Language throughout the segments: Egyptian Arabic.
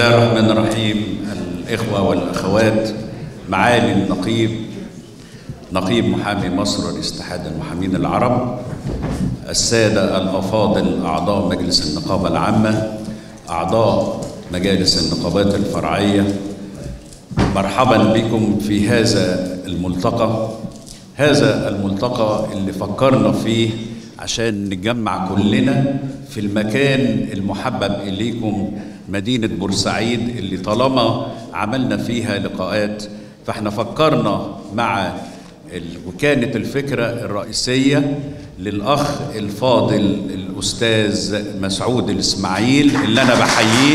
الله الرحمن الرحيم الإخوة والأخوات معالي النقيب نقيب محامي مصر لاستحاد المحامين العرب السادة الأفاضل أعضاء مجلس النقابة العامة أعضاء مجالس النقابات الفرعية مرحبا بكم في هذا الملتقى هذا الملتقى اللي فكرنا فيه عشان نجمع كلنا في المكان المحبب إليكم مدينة بورسعيد اللي طالما عملنا فيها لقاءات فاحنا فكرنا مع وكانت الفكرة الرئيسية للأخ الفاضل الأستاذ مسعود الإسماعيل اللي أنا بحييه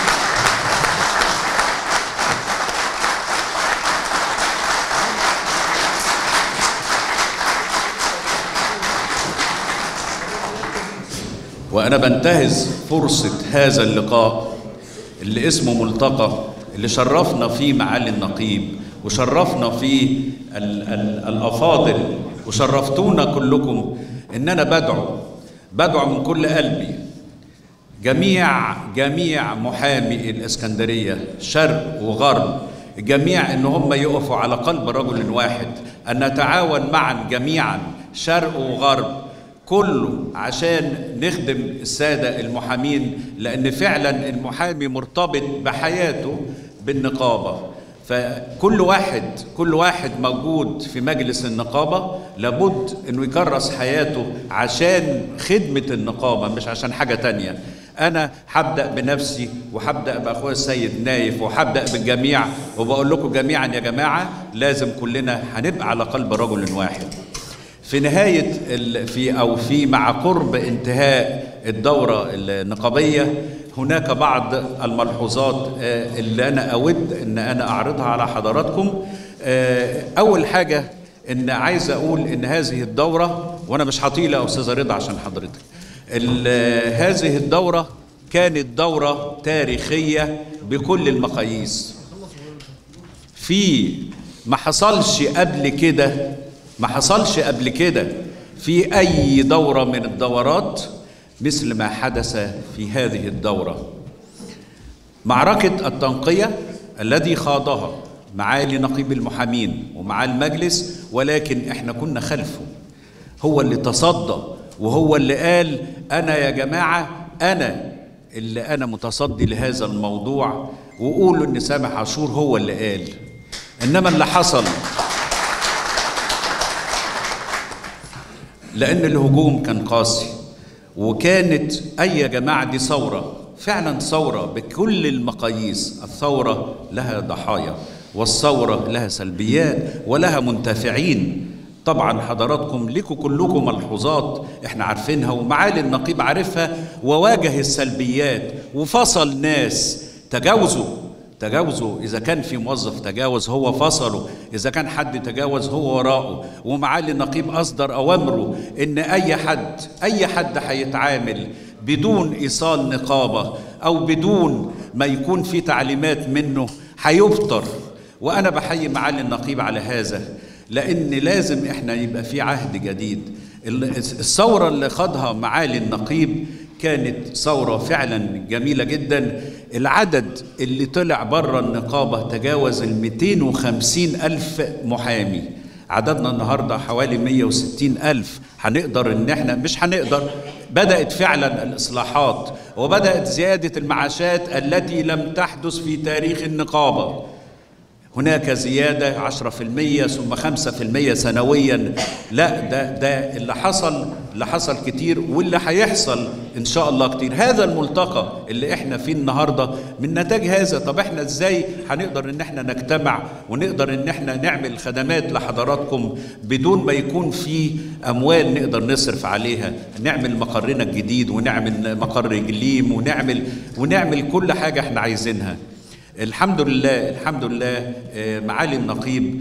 وأنا بنتهز فرصة هذا اللقاء اللي اسمه ملتقى اللي شرفنا فيه معالي النقيب وشرفنا فيه ال ال الأفاضل وشرفتونا كلكم إن أنا بدعو بدعو من كل قلبي جميع جميع محامي الإسكندرية شرق وغرب جميع إن هم يقفوا على قلب رجل واحد أن نتعاون معا جميعا شرق وغرب كله عشان نخدم السادة المحامين لأن فعلا المحامي مرتبط بحياته بالنقابة فكل واحد كل واحد موجود في مجلس النقابة لابد انه يكرس حياته عشان خدمة النقابة مش عشان حاجة تانية انا هبدأ بنفسي وهبدأ باخويا السيد نايف وهبدأ بالجميع وبقول لكم جميعا يا جماعة لازم كلنا هنبقى على قلب رجل واحد في نهاية في أو في مع قرب انتهاء الدورة النقابية هناك بعض الملحوظات اللي أنا أود أن أنا أعرضها على حضراتكم أول حاجة أن عايز أقول أن هذه الدورة وأنا مش هطيلة يا أستاذة رضا عشان حضرتك هذه الدورة كانت دورة تاريخية بكل المقاييس في ما حصلش قبل كده ما حصلش قبل كده في أي دورة من الدورات مثل ما حدث في هذه الدورة معركة التنقية الذي خاضها معالي نقيب المحامين ومع المجلس ولكن احنا كنا خلفه هو اللي تصدى وهو اللي قال أنا يا جماعة أنا اللي أنا متصدي لهذا الموضوع وقولوا إن سامح عاشور هو اللي قال إنما اللي حصل لأن الهجوم كان قاسي وكانت أي يا جماعة دي ثورة فعلا ثورة بكل المقاييس الثورة لها ضحايا والثورة لها سلبيات ولها منتفعين طبعا حضراتكم لكم كلكم ملحوظات احنا عارفينها ومعالي النقيب عارفها وواجه السلبيات وفصل ناس تجاوزوا تجاوزه إذا كان في موظف تجاوز هو فصله إذا كان حد تجاوز هو وراءه ومعالي النقيب أصدر أوامره إن أي حد أي حد هيتعامل بدون إيصال نقابة أو بدون ما يكون في تعليمات منه هيبطر وأنا بحيي معالي النقيب على هذا لأن لازم إحنا يبقى في عهد جديد الثورة اللي خاضها معالي النقيب كانت ثورة فعلا جميلة جدا العدد اللي طلع بره النقابة تجاوز ال 250 ألف محامي عددنا النهاردة حوالي 160 ألف هنقدر إن احنا مش هنقدر بدأت فعلا الإصلاحات وبدأت زيادة المعاشات التي لم تحدث في تاريخ النقابة هناك زيادة 10% ثم 5% سنويا لا ده ده اللي حصل اللي حصل كتير واللي هيحصل ان شاء الله كتير هذا الملتقى اللي احنا فيه النهارده من نتاج هذا طب احنا ازاي هنقدر ان احنا نجتمع ونقدر ان احنا نعمل خدمات لحضراتكم بدون ما يكون في اموال نقدر نصرف عليها نعمل مقرنا الجديد ونعمل مقر جليم ونعمل ونعمل كل حاجه احنا عايزينها الحمد لله الحمد لله معالي النقيب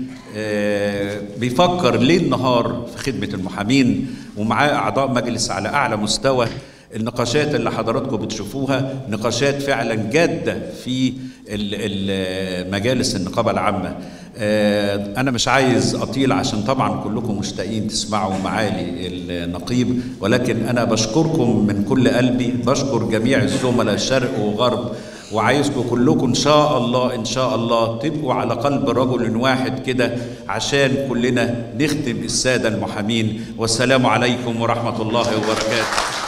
بيفكر ليل نهار في خدمة المحامين ومعاه أعضاء مجلس على أعلى مستوى النقاشات اللي حضراتكم بتشوفوها نقاشات فعلا جادة في مجالس النقابة العامة أنا مش عايز أطيل عشان طبعا كلكم مشتاقين تسمعوا معالي النقيب ولكن أنا بشكركم من كل قلبي بشكر جميع الزملاء شرق وغرب وعايزكم كلكم ان شاء الله ان شاء الله تبقوا على قلب رجل واحد كده عشان كلنا نخدم الساده المحامين والسلام عليكم ورحمه الله وبركاته